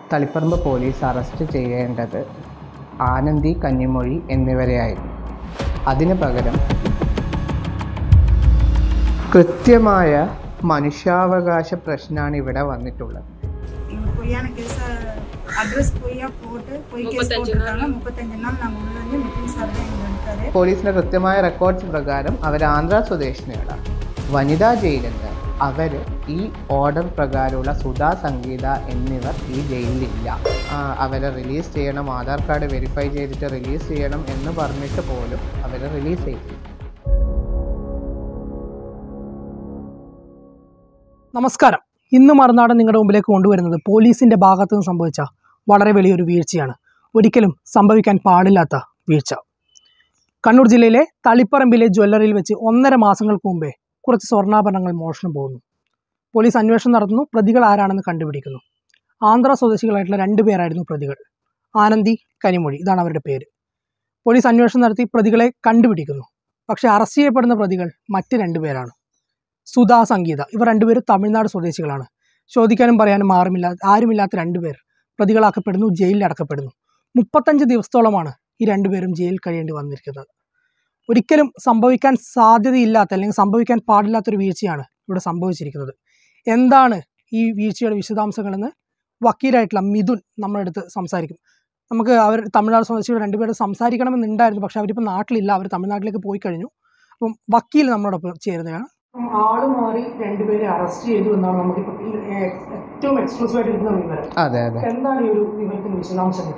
Taliparamba police arrest ചെയ്യേണ്ടത് ആനന്ദി കന്നിമൊഴി എന്നിവരെയായിരുന്നു അതിനു പകരം കൃത്യമായ മനുഷ്യാവകാശ പ്രശ്നമാണ് ഇവിടെ വന്നിട്ടുള്ളത് இவங்க பொய்யான கேஸ அட்ரஸ் பொய்யா போட்டு பொய் கேஸ் போட்டிருக்காங்க முப்பத்தஞ்சு நாள் நாங்கள் உள்ள வந்து நிதின் சார் தான் இங்கே இருக்காரு പോലീസിൻ്റെ കൃത്യമായ റെക്കോർഡ്സ് പ്രകാരം അവർ ആന്ധ്ര സ്വദേശിനികളാണ് വനിതാ ജയിലിൽ നിന്ന് അവർ ഈ ഓർഡർ പ്രകാരമുള്ള സുധാ സംഗീത എന്നിവർ ഈ ജയിലിലില്ല ആ, അവരെ റിലീസ് ചെയ്യണം ആധാർ കാർഡ് വെരിഫൈ ചെയ്തിട്ട് റിലീസ് ചെയ്യണം എന്ന് പറഞ്ഞിട്ട് പോലും അവരെ റിലീസ് ചെയ്തു നമസ്കാരം ഇന്ന് മറുനാടൻ നിങ്ങളുടെ മുമ്പിലേക്ക് കൊണ്ടുവരുന്നത് പോലീസിൻ്റെ ഭാഗത്തു നിന്ന് സംഭവിച്ച വളരെ വലിയൊരു വീഴ്ചയാണ് ഒരിക്കലും സംഭവിക്കാൻ പാടില്ലാത്ത വീഴ്ച കണ്ണൂർ ജില്ലയിലെ തളിപ്പറമ്പിലെ ജ്വല്ലറിയിൽ വെച്ച് ഒന്നര മാസങ്ങൾക്ക് മുമ്പേ കുറച്ച് സ്വർണ്ണാഭരണങ്ങൾ മോഷണം പോകുന്നു പോലീസ് അന്വേഷണം നടത്തുന്നു പ്രതികൾ ആരാണെന്ന് കണ്ടുപിടിക്കുന്നു ആന്ധ്ര സ്വദേശികളായിട്ടുള്ള രണ്ട് പേരായിരുന്നു പ്രതികൾ ആനന്ദി കനിമൊഴി ഇതാണ് അവരുടെ പേര് പോലീസ് അന്വേഷണം നടത്തി പ്രതികളെ കണ്ടുപിടിക്കുന്നു പക്ഷേ അറസ്റ്റ് ചെയ്യപ്പെടുന്ന പ്രതികൾ മറ്റ് രണ്ട് പേരാണ് സുധാ സംഗീത ഇവർ രണ്ടുപേരും തമിഴ്നാട് സ്വദേശികളാണ് ചോദിക്കാനും പറയാനും ആരുമില്ല ആരുമില്ലാത്ത രണ്ടുപേർ പ്രതികളാക്കപ്പെടുന്നു ജയിലിൽ അടക്കപ്പെടുന്നു മുപ്പത്തഞ്ച് ദിവസത്തോളമാണ് ഈ രണ്ടുപേരും ജയിലിൽ കഴിയേണ്ടി വന്നിരിക്കുന്നത് ഒരിക്കലും സംഭവിക്കാൻ സാധ്യതയില്ലാത്ത അല്ലെങ്കിൽ സംഭവിക്കാൻ പാടില്ലാത്തൊരു വീഴ്ചയാണ് ഇവിടെ സംഭവിച്ചിരിക്കുന്നത് എന്താണ് ഈ വീഴ്ചയുടെ വിശദാംശങ്ങളെന്ന് വക്കീലായിട്ടുള്ള മിഥുൻ നമ്മുടെ അടുത്ത് സംസാരിക്കും നമുക്ക് അവർ തമിഴ്നാട് സ്വദേശികൾ രണ്ടുപേരും സംസാരിക്കണമെന്നുണ്ടായിരുന്നു പക്ഷേ അവരിപ്പോൾ നാട്ടിലില്ല അവർ തമിഴ്നാട്ടിലേക്ക് പോയി കഴിഞ്ഞു അപ്പം വക്കീൽ നമ്മളോടൊപ്പം ചേരുന്നതാണ് ആള് മാറി രണ്ടുപേരെ അറസ്റ്റ് ചെയ്തു എന്നാണ് നമുക്കിപ്പോൾ ഏറ്റവും എക്സ്ക്ലൂസീവ് ആയിട്ട് കിട്ടുന്ന വിവരം അതെ അതെ എന്താണ് ഈ ഒരു വിവരത്തിന്റെ വിശദാംശങ്ങൾ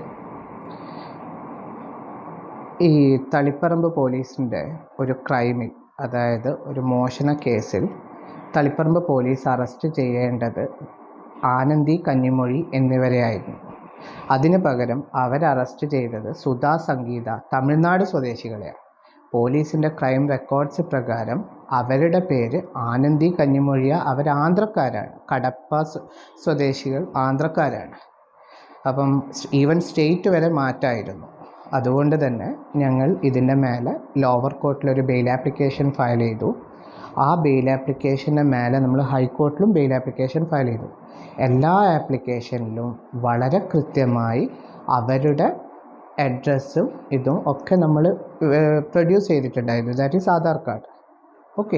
ഈ തളിപ്പറമ്പ് പോലീസിൻ്റെ ഒരു ക്രൈമിൽ അതായത് ഒരു മോഷണ കേസിൽ തളിപ്പറമ്പ് പോലീസ് അറസ്റ്റ് ചെയ്യേണ്ടത് ആനന്ദി കന്നിമൊഴി എന്നിവരെയായിരുന്നു അതിനു പകരം അവർ അറസ്റ്റ് ചെയ്തത് സുധാ സംഗീത തമിഴ്നാട് സ്വദേശികളെയാണ് പോലീസിൻ്റെ ക്രൈം റെക്കോർഡ്സ് പ്രകാരം അവരുടെ പേര് ആനന്ദി കന്നിമൊഴിയ അവർ ആന്ധ്രക്കാരാണ് കടപ്പ സ്വ- സ്വദേശികൾ ആന്ധ്രക്കാരാണ് അപ്പം ഈവൻ സ്റ്റേറ്റ് വരെ മാറ്റായിരുന്നു അതുകൊണ്ട് തന്നെ ഞങ്ങൾ ഇതിൻ്റെ മേലെ ലോവർ കോർട്ടിലൊരു ബെയിൽ ആപ്ലിക്കേഷൻ ഫയൽ ചെയ്തു ആ ബെയിൽ ആപ്ലിക്കേഷൻ്റെ മേലെ നമ്മൾ ഹൈക്കോർട്ടിലും ബെയിൽ ആപ്ലിക്കേഷൻ ഫയൽ ചെയ്തു എല്ലാ ആപ്ലിക്കേഷനിലും വളരെ കൃത്യമായി അവരുടെ അഡ്രസ്സും ഇതും ഒക്കെ നമ്മൾ പ്രൊഡ്യൂസ് ചെയ്തിട്ടുണ്ടായിരുന്നു that is Aadhaar card okay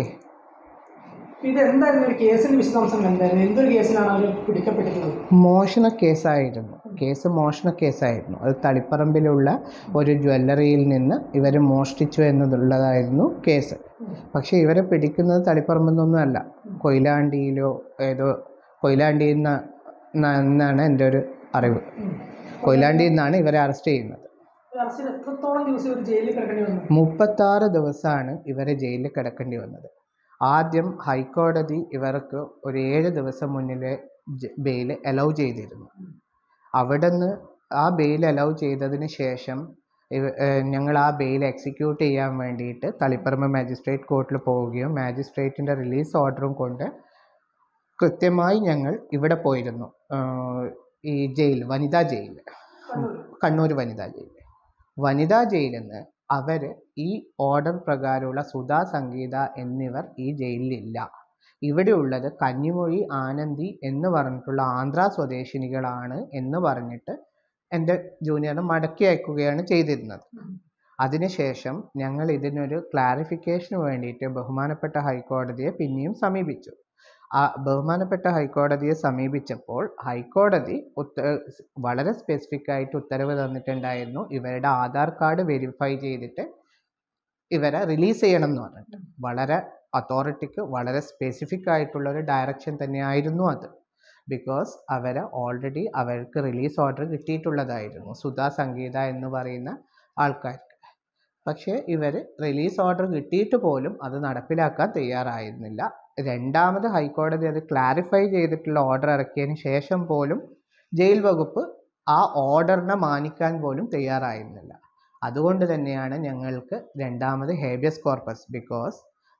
ഇത് എന്തായിരുന്നു ഒരു കേസിന്റെ വിശദാംശങ്ങൾ എന്തായിരുന്നു എന്തൊരു കേസിലാണ് അവർ പിടിക്കപ്പെട്ടിട്ടുള്ളത് മോഷണ കേസായിരുന്നു കേസ് മോഷണ കേസായിരുന്നു അത് തളിപ്പറമ്പിലുള്ള ഒരു ജ്വല്ലറിയിൽ നിന്ന് ഇവർ മോഷ്ടിച്ചു എന്നതുള്ളതായിരുന്നു കേസ് പക്ഷേ ഇവരെ പിടിക്കുന്നത് തളിപ്പറമ്പിൽ നിന്നൊന്നുമല്ല കൊയിലാണ്ടിയിലോ ഏതോ കൊയിലാണ്ടിയിൽ നിന്ന് എന്നാണ് എൻ്റെ ഒരു അറിവ് കൊയിലാണ്ടിയിൽ നിന്നാണ് ഇവരെ അറസ്റ്റ് ചെയ്യുന്നത് അറസ്റ്റിൽ എത്രത്തോളം ദിവസം ഒരു ജയിലിൽ കിടക്കേണ്ടി വന്നു മുപ്പത്താറ് ദിവസമാണ് ഇവരെ ജയിലിൽ കിടക്കേണ്ടി വന്നത് ആദ്യം ഹൈക്കോടതി ഇവർക്ക് ഒരു ഏഴ് ദിവസം മുന്നിലെ ബെയിൽ അലൗ ചെയ്തിരുന്നു അവിടെ നിന്ന് ആ ബെയിൽ അലൗ ചെയ്തതിന് ശേഷം ഇവ- ഏഹ് ഞങ്ങൾ ആ ബെയിൽ എക്സിക്യൂട്ട് ചെയ്യാൻ വേണ്ടിയിട്ട് തളിപ്പറമ്പ് മാജിസ്ട്രേറ്റ് കോർട്ടിൽ പോവുകയും മാജിസ്ട്രേറ്റിൻ്റെ റിലീസ് ഓർഡറും കൊണ്ട് കൃത്യമായി ഞങ്ങൾ ഇവിടെ പോയിരുന്നു ആഹ് ഈ ജയിൽ വനിതാ ജയിൽ കണ്ണൂർ വനിതാ ജയിൽ വനിതാ ജയിലിൽ നിന്ന് അവർ ഈ ഓർഡർ പ്രകാരമുള്ള സുധാ സംഗീത എന്നിവർ ഈ ജയിലിലില്ല ഇവിടെയുള്ളത് കന്നിമൊഴി ആനന്ദി എന്ന് പറഞ്ഞിട്ടുള്ള ആന്ധ്ര സ്വദേശിനികളാണ് എന്ന് പറഞ്ഞിട്ട് എൻ്റെ ജൂനിയറിനെ മടക്കി അയക്കുകയാണ് ചെയ്തിരുന്നത് അതിനുശേഷം ഞങ്ങൾ ഇതിനൊരു ക്ലാരിഫിക്കേഷന് വേണ്ടിയിട്ട് ബഹുമാനപ്പെട്ട ഹൈക്കോടതിയെ പിന്നെയും സമീപിച്ചു ആ ബഹുമാനപ്പെട്ട ഹൈക്കോടതിയെ സമീപിച്ചപ്പോൾ ഹൈക്കോടതി ഉത്ത വളരെ സ്പെസിഫിക് ആയിട്ട് ഉത്തരവ് തന്നിട്ടുണ്ടായിരുന്നു ഇവരുടെ ആധാർ കാർഡ് വെരിഫൈ ചെയ്തിട്ട് ഇവരെ റിലീസ് ചെയ്യണം എന്ന് പറഞ്ഞിട്ട് വളരെ അതോറിറ്റിക്ക് വളരെ സ്പെസിഫിക് ആയിട്ടുള്ള ഒരു ഡയറക്ഷൻ തന്നെയായിരുന്നു അത് ബിക്കോസ് അവരെ ഓൾറെഡി അവർക്ക് റിലീസ് ഓർഡർ കിട്ടിയിട്ടുള്ളതായിരുന്നു സുധാ സംഗീത എന്ന് പറയുന്ന ആൾക്കാർക്ക് പക്ഷേ ഇവർ റിലീസ് ഓർഡർ കിട്ടിയിട്ട് പോലും അത് നടപ്പിലാക്കാൻ തയ്യാറായിരുന്നില്ല രണ്ടാമത് ഹൈക്കോടതി അത് ക്ലാരിഫൈ ചെയ്തിട്ടുള്ള ഓർഡർ ഇറക്കിയതിന് ശേഷം പോലും ജയിൽ വകുപ്പ് ആ ഓർഡറിനെ മാനിക്കാൻ പോലും തയ്യാറായിരുന്നില്ല അതുകൊണ്ട് തന്നെയാണ് ഞങ്ങൾക്ക് രണ്ടാമത് ഹേബിയസ് കോർപ്പസ് ബിക്കോസ്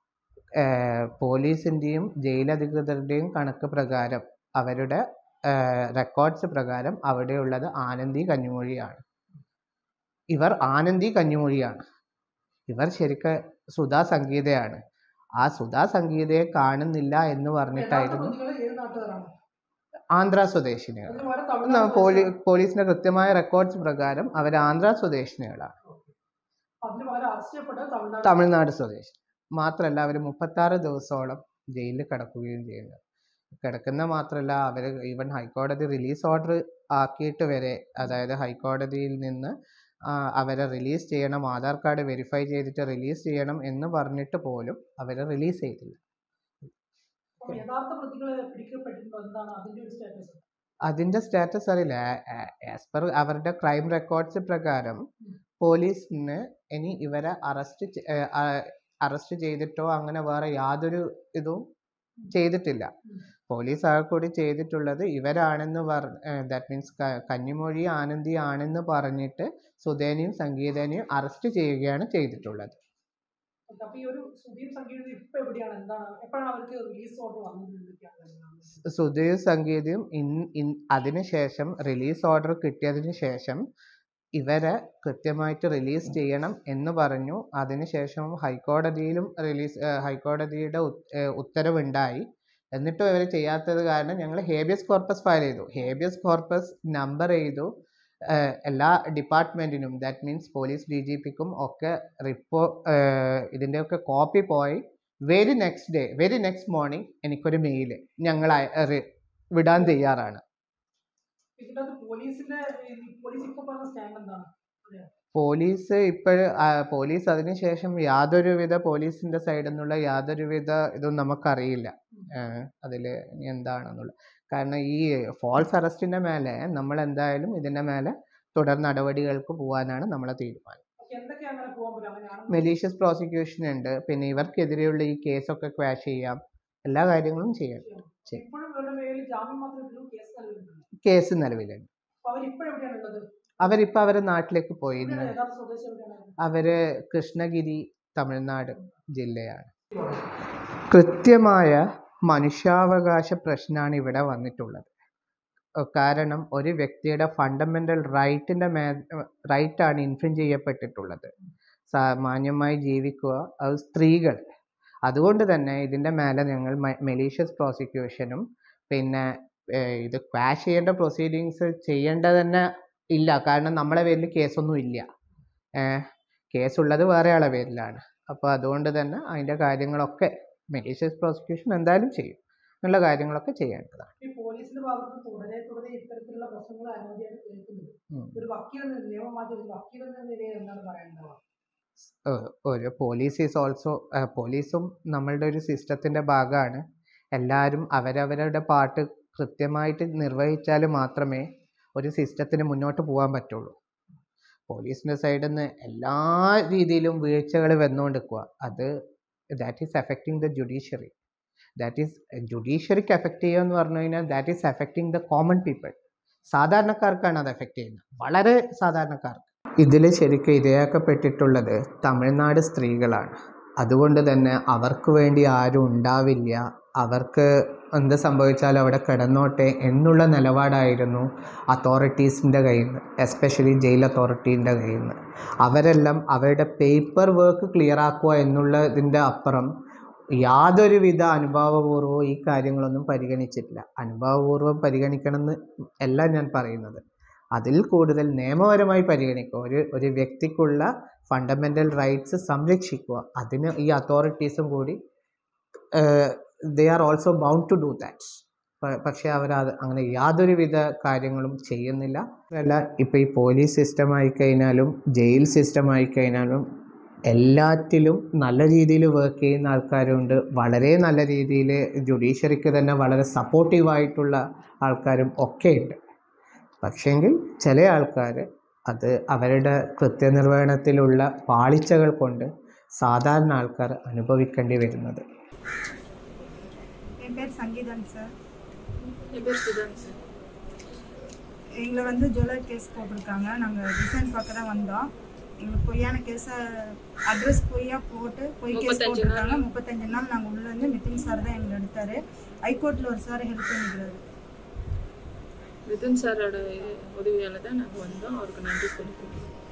പോലീസിൻ്റെയും ജയിലധികൃതരുടെയും കണക്ക് പ്രകാരം അവരുടെ റെക്കോർഡ്സ് പ്രകാരം അവിടെയുള്ളത് ആനന്ദി കന്നിമൊഴിയാണ് ഇവർ ആനന്ദി കന്നിമൊഴിയാണ് ഇവർ ശരിക്ക് സുധാ സംഗീതയാണ് ആ സുധാ സംഗീതയെ കാണുന്നില്ല എന്ന് പറഞ്ഞിട്ടായിരുന്നു ഏത് നാട്ടുകാരാണ് ആന്ധ്ര സ്വദേശിനികൾ അതിന് പകരം എന്നാ തമിഴ്നാട് പോലീ പോലീസിന്റെ കൃത്യമായ റെക്കോർഡ്സ് പ്രകാരം അവർ ആന്ധ്ര സ്വദേശിനികളാണ് അതിന് പകരം അറസ്റ്റ് ചെയ്യപ്പെട്ടത് തമിഴ്നാട് തമിഴ്നാട് സ്വദേശി മാത്രമല്ല അവർ മുപ്പത്താറ് ദിവസത്തോളം ജയിലിൽ കിടക്കുകയും ചെയ്യുന്നത് കിടക്കുന്ന മാത്രമല്ല അവർ ഈവൻ ഹൈക്കോടതി റിലീസ് ഓർഡർ ആക്കിയിട്ട് വരെ അതായത് ഹൈക്കോടതിയിൽ നിന്ന് ആ, അവരെ റിലീസ് ചെയ്യണം ആധാർ കാർഡ് വെരിഫൈ ചെയ്തിട്ട് റിലീസ് ചെയ്യണം എന്ന് പറഞ്ഞിട്ട് പോലും അവരെ റിലീസ് ചെയ്തില്ല അപ്പം യഥാർത്ഥ പ്രതികളെ പിടിക്കപ്പെട്ടിട്ടുണ്ടോ എന്താണ് അതിന്റെ ഒരു സ്റ്റാറ്റസ് അതിന്റെ സ്റ്റാറ്റസ് അറിയില്ല ആസ് പെർ അവരുടെ ക്രൈം റെക്കോർഡ്സ് പ്രകാരം പോലീസിന് ഇനി ഇവരെ അറസ്റ്റ് അറസ്റ്റ് ചെയ്തിട്ടോ അങ്ങനെ വേറെ യാതൊരു ഇതും ചെയ്തിട്ടില്ല പോലീസ് ആകെ കൂടി ചെയ്തിട്ടുള്ളത് ഇവരാണെന്ന് പറ ദാറ്റ് മീൻസ് കന്നിമൊഴി ആനന്ദി ആണെന്ന് പറഞ്ഞിട്ട് സുധേനയും സംഗീതനെയും അറസ്റ്റ് ചെയ്യുകയാണ് ചെയ്തിട്ടുള്ളത് അപ്പൊ ഈ ഒരു സുധീർ സംഗീതം ഇപ്പൊ എവിടെയാണ് എന്താണ് എപ്പോഴാണ് അവർക്ക് റിലീസ് ഓർഡർ വന്നത് എന്തൊക്കെയാണ് കാര്യങ്ങൾ? സുധീർ സംഗീതയും ഇൻ ഇൻ അതിനുശേഷം റിലീസ് ഓർഡർ കിട്ടിയതിന് ശേഷം ഇവരെ കൃത്യമായിട്ട് റിലീസ് ചെയ്യണം എന്ന് പറഞ്ഞു അതിനുശേഷം ഹൈക്കോടതിയിലും റിലീസ് ഹൈക്കോടതിയുടെ ഉത്- ഏഹ് ഉത്തരവുണ്ടായി എന്നിട്ടും ഇവർ ചെയ്യാത്തത് കാരണം ഞങ്ങൾ ഹേബിയസ് കോർപ്പസ് ഫയൽ ചെയ്തു ഹേബിയസ് കോർപ്പസ് നമ്പർ ചെയ്തു ഏഹ് എല്ലാ ഡിപ്പാർട്ട്മെൻറ്റിനും that means police D G പിക്കും ഒക്കെ റിപ്പോ ഇതിൻ്റെയൊക്കെ കോപ്പി പോയി very next day very next morning എനിക്കൊരു മെയില് ഞങ്ങൾ അയ- റി- വിടാൻ തയ്യാറാണ് ഇതിന്റെ അകത്ത് പോലീസിന്റെ ഈ പോലീസ് ഇപ്പൊ പറഞ്ഞ സ്റ്റാൻഡ് എന്താണ് പോലീസ് ഇപ്പോഴ് പോലീസ് അതിനുശേഷം യാതൊരുവിധ പോലീസിന്റെ സൈഡിൽ നിന്നുള്ള യാതൊരുവിധ ഇതും നമുക്കറിയില്ല അതിൽ ഇനി എന്താണെന്നുള്ളത് കാരണം ഈ ഫോൾസ് അറസ്റ്റിന്റെ മേലെ നമ്മൾ എന്തായാലും ഇതിന്റെ മേലെ തുടർ നടപടികൾക്ക് പോകാനാണ് നമ്മളെ തീരുമാനം പക്ഷെ എന്തൊക്കെയാ അങ്ങനെ പോകാൻ പറ്റും അങ്ങനെയാണ് മെലീഷ്യസ് പ്രോസിക്യൂഷൻ ഉണ്ട് പിന്നെ ഇവർക്കെതിരെയുള്ള ഈ കേസൊക്കെ ക്വാഷ് ചെയ്യാം എല്ലാ കാര്യങ്ങളും ചെയ്യാം ശരി. ഇപ്പോഴും ഇവരുടെ പേരിൽ ജാമ്യം മാത്രമേ ഉള്ളൂ കേസ് നൽകുന്നുണ്ട് കേസ് നിലവിലുണ്ട് അപ്പൊ അവരിപ്പോഴും എവിടെയാണ് ഉള്ളത് അവരിപ്പോൾ അവരെ നാട്ടിലേക്ക് പോയി എവിടെയാണ് യഥാർത്ഥ സ്വദേശം എവിടെയാണ് അവര് കൃഷ്ണഗിരി തമിഴ്നാട് ജില്ലയാണ് കൃത്യമായ മനുഷ്യാവകാശ പ്രശ്നമാണ് ഇവിടെ വന്നിട്ടുള്ളത് ഏഹ് കാരണം ഒരു വ്യക്തിയുടെ ഫണ്ടമെന്റൽ റൈറ്റിന്റെ മേ റൈറ്റാണ് ഇൻഫ്രിഞ്ച് ചെയ്യപ്പെട്ടിട്ടുള്ളത് സാമാന്യമായി ജീവിക്കുക അത് സ്ത്രീകൾ അതുകൊണ്ട് തന്നെ ഇതിൻ്റെ മേലെ ഞങ്ങൾ മെലീഷ്യസ് പ്രോസിക്യൂഷനും പിന്നെ ഏഹ് ഇത് ക്വാഷ് ചെയ്യേണ്ട പ്രൊസീഡിങ്സ് ചെയ്യേണ്ട തന്നെ ഇല്ല കാരണം നമ്മളെ പേരിൽ കേസൊന്നും ഇല്ല ഏഹ് കേസുള്ളത് വേറെ ആളെ പേരിലാണ് അപ്പോൾ അതുകൊണ്ട് തന്നെ അതിൻ്റെ കാര്യങ്ങളൊക്കെ മെലീഷ്യസ് പ്രോസിക്യൂഷൻ എന്തായാലും ചെയ്യും എന്നുള്ള കാര്യങ്ങളൊക്കെ ചെയ്യേണ്ടതാണ് ഈ പോലീസിന്റെ ഭാഗത്ത് തുടരെ തുടരെ ഇത്തരത്തിലുള്ള പ്രശ്നങ്ങൾ അനവധിയായിട്ട് കേൾക്കുന്നുണ്ട് ഉം. ഒരു വക്കീൽ എന്ന നിയമം മാറ്റി ഒരു വക്കീൽ എന്ന നിലയിൽ എന്താണ് പറയാനുണ്ടാവുക ഏഹ് ഒരു പോലീസ് ഈസ് ഓൾസോ പോലീസും നമ്മളുടെ ഒരു സിസ്റ്റത്തിൻ്റെ ഭാഗമാണ് എല്ലാവരും അവരവരുടെ പാട്ട് കൃത്യമായിട്ട് നിർവഹിച്ചാൽ മാത്രമേ ഒരു സിസ്റ്റത്തിന് മുന്നോട്ട് പോകാൻ പറ്റുള്ളൂ പോലീസിൻ്റെ സൈഡിൽ നിന്ന് എല്ലാ രീതിയിലും വീഴ്ചകൾ വന്നുകൊണ്ടിരിക്കുക അത് that is affecting the judiciary that is ജുഡീഷ്യറിക്ക് എഫക്റ്റ് ചെയ്യുക എന്ന് പറഞ്ഞു കഴിഞ്ഞാൽ that is affecting the common people സാധാരണക്കാർക്കാണ് അത് എഫക്റ്റ് ചെയ്യുന്നത് വളരെ സാധാരണക്കാർക്ക് ഇതിൽ ശരിക്കും ഇരയാക്കപ്പെട്ടിട്ടുള്ളത് തമിഴ്നാട് സ്ത്രീകളാണ് അതുകൊണ്ട് തന്നെ അവർക്ക് വേണ്ടി ആരും ഉണ്ടാവില്ല അവർക്ക് എന്ത് സംഭവിച്ചാലും അവിടെ കിടന്നോട്ടെ എന്നുള്ള നിലപാടായിരുന്നു അതോറിറ്റീസിൻ്റെ കയ്യിൽ നിന്ന് എസ്പെഷ്യലി ജയിൽ അതോറിറ്റീൻ്റെ കയ്യിൽ നിന്ന് അവരെല്ലാം അവരുടെ പേപ്പർ വർക്ക് ക്ലിയർ ആക്കുക എന്നുള്ളതിൻ്റെ അപ്പുറം യാതൊരുവിധ അനുഭാവപൂർവ്വവും ഈ കാര്യങ്ങളൊന്നും പരിഗണിച്ചിട്ടില്ല അനുഭാവപൂർവ്വം പരിഗണിക്കണമെന്ന് അല്ല ഞാൻ പറയുന്നത് അതിൽ കൂടുതൽ നിയമപരമായി പരിഗണിക്കുക ഒരു ഒരു വ്യക്തിക്കുള്ള ഫണ്ടമെൻ്റൽ റൈറ്റ്സ് സംരക്ഷിക്കുക അതിന് ഈ അതോറിറ്റീസും കൂടി they are also bound to do that പക്ഷേ അവർ അത് അങ്ങനെ യാതൊരുവിധ കാര്യങ്ങളും ചെയ്യുന്നില്ല അല്ല ഇപ്പോൾ ഈ പോലീസ് സിസ്റ്റം ആയിക്കഴിഞ്ഞാലും ജയിൽ സിസ്റ്റം ആയിക്കഴിഞ്ഞാലും എല്ലാറ്റിലും നല്ല രീതിയിൽ വർക്ക് ചെയ്യുന്ന ആൾക്കാരുണ്ട് വളരെ നല്ല രീതിയിൽ ജുഡീഷ്യറിക്ക് തന്നെ വളരെ സപ്പോർട്ടീവായിട്ടുള്ള ആൾക്കാരും ഒക്കെ ഉണ്ട് പക്ഷേങ്കിൽ ചില ആൾക്കാർ അത് അവരുടെ കൃത്യനിർവഹണത്തിലുള്ള പാളിച്ചകൾ കൊണ്ട് സാധാരണ ആൾക്കാർ അനുഭവിക്കേണ്ടി വരുന്നത് என் பேர் சங்கீதன் சார் என் பேர் சுதான் சார் எங்களை வந்து ஜுவல்லர் கேஸ் போட்டிருக்காங்க நாங்கள் டிசைன் பார்க்க தான் வந்தோம் எங்களுக்கு பொய்யான கேஸை அட்ரஸ் பொய்யா போட்டு பொய் கேஸ் முப்பத்தஞ்சு போட்டிருக்காங்க முப்பத்தஞ்சு நாள் நாங்கள் உள்ள வந்து மித்தின் சார் தான் எங்களை எடுத்தார் ஹைகோர்ட்டில் ஒரு சார் ஹெல்ப் பண்ணிக்கிறாரு மிதுன் சாரோட உதவியால் தான் நாங்கள் வந்தோம் அவருக்கு நன்றி சொல்லிக்கிறோம்